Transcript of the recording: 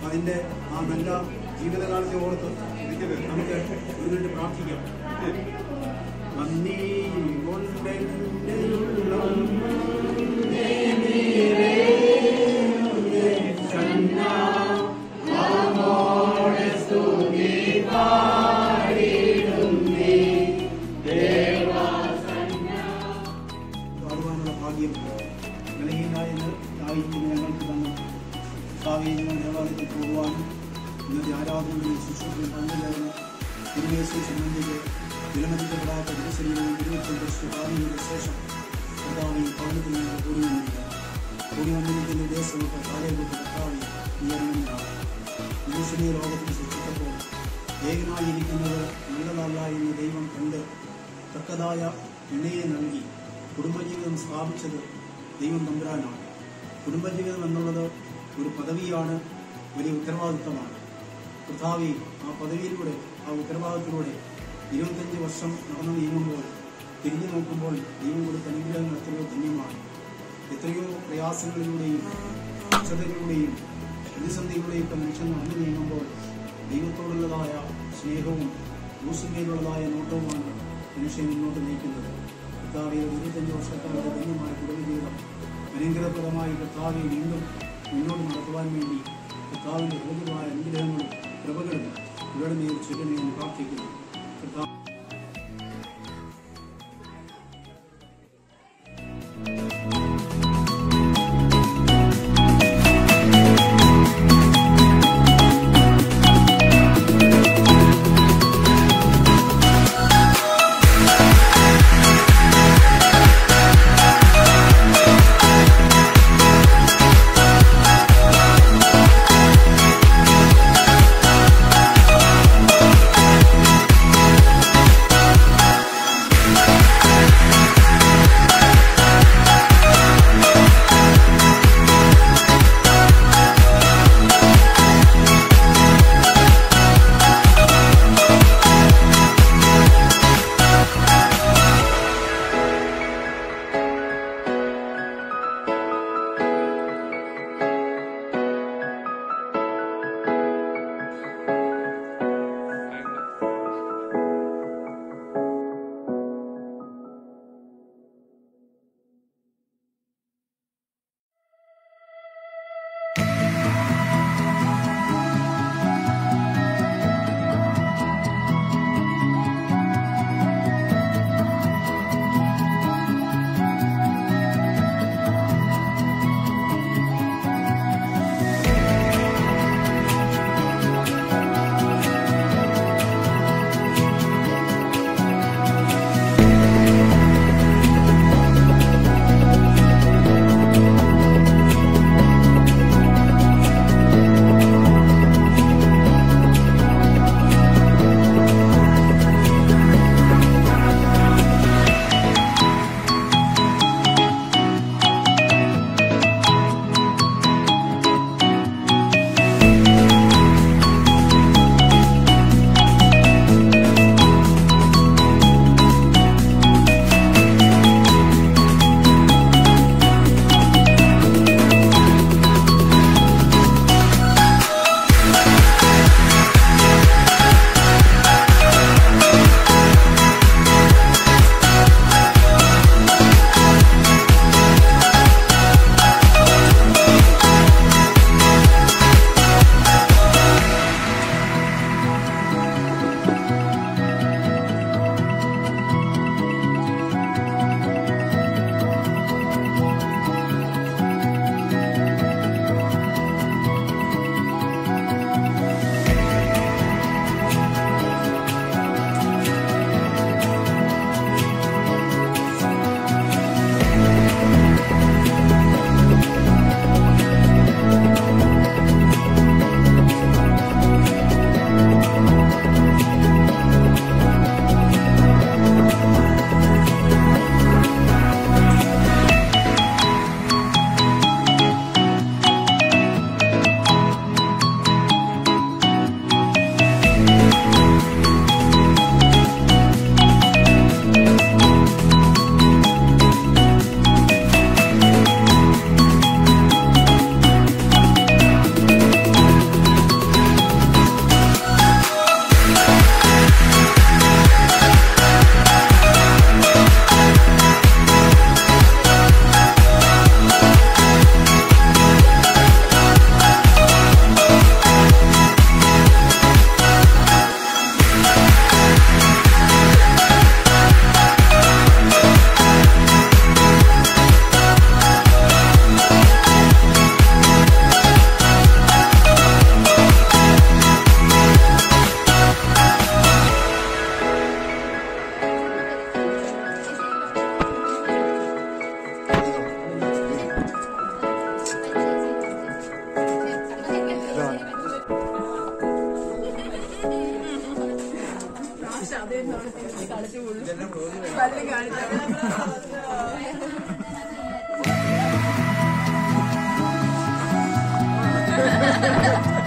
അതിൻ്റെ ആ നല്ല ജീവിതകാലത്തെ ഓർത്ത് നമുക്ക് ഒരു മിനിറ്റ് പ്രാർത്ഥിക്കാം നന്ദി കൊണ്ടെൻ്റെ ഉള്ളം പാടുവാനുള്ള ഭാഗ്യം നിലയിലായ ആയിരിക്കുന്ന ഞങ്ങൾക്ക് തന്നു ഭാവിയിൽ ദേവാലയത്തിൽ പോകുവാനും ഇന്നത്തെ ആരാധനകളിൽ ശുശ്രൂഷയിൽ പങ്കുചേർന്ന് തിരുവേശി സംബന്ധിച്ച് വിലമതിക്കപ്പെടാത്ത ദിവസങ്ങളും ഇരുപത്തിരണ്ട് ഭാവിയുടെ ശേഷം കർത്താവ് ഈ ഭവനത്തിൽ ഞങ്ങൾ കൂടി വന്നിരിക്കുന്നു കൂടി വന്നിരിക്കുന്ന ദേശമൊക്കെ കാലഘട്ടത്തിൽ കർത്താവ് ഉയർന്നതാണ് മനുഷ്യനെ ലോകത്തിൽ സൃഷ്ടിച്ചപ്പോൾ ഏകനായിരിക്കുന്നത് നല്ലതല്ല എന്ന് ദൈവം കണ്ട് തക്കതായ ഇണയെ നൽകി കുടുംബജീവിതം സ്ഥാപിച്ചത് ദൈവം തമ്പുരാനാണ് കുടുംബജീവിതം എന്നുള്ളത് ഒരു പദവിയാണ് വലിയ ഉത്തരവാദിത്തമാണ് കർത്താവി ആ പദവിയിലൂടെ ആ ഉത്തരവാദിത്തത്തിലൂടെ ഇരുപത്തഞ്ച് വർഷം നടന്നു നീങ്ങുമ്പോൾ തിരിഞ്ഞു നോക്കുമ്പോൾ ദൈവം കൊടുത്ത അനുഗ്രഹങ്ങൾ എത്രയോ ധന്യമാണ് എത്രയോ പ്രയാസങ്ങളിലൂടെയും ഉച്ചതകളിലൂടെയും പ്രതിസന്ധികളുടെയും ഒക്കെ മനുഷ്യൻ നടന്നു നീങ്ങുമ്പോൾ ദൈവത്തോടുള്ളതായ സ്നേഹവും ഊസിന്മേലുള്ളതായ നോട്ടവുമാണ് മനുഷ്യൻ മുന്നോട്ട് നയിക്കുന്നത് കർത്താവിയെ ഇരുപത്തഞ്ച് വർഷക്കാലത്തെ ധന്യമായ കുടുംബജീവിതം അനുഗ്രഹപ്രദമായി കർത്താവിയെ വീണ്ടും മുന്നോട്ട് നടത്തുവാൻ വേണ്ടി കർത്താവിന്റെ ഹൃദയമായ അനുഗ്രഹങ്ങളും കൃപകളും ഇവരുടെ മേൽ ചുറ്റണമെന്ന് പ്രാർത്ഥിക്കുന്നു കർത്താവ് ും പല്ല് കാണിച്ചു ആ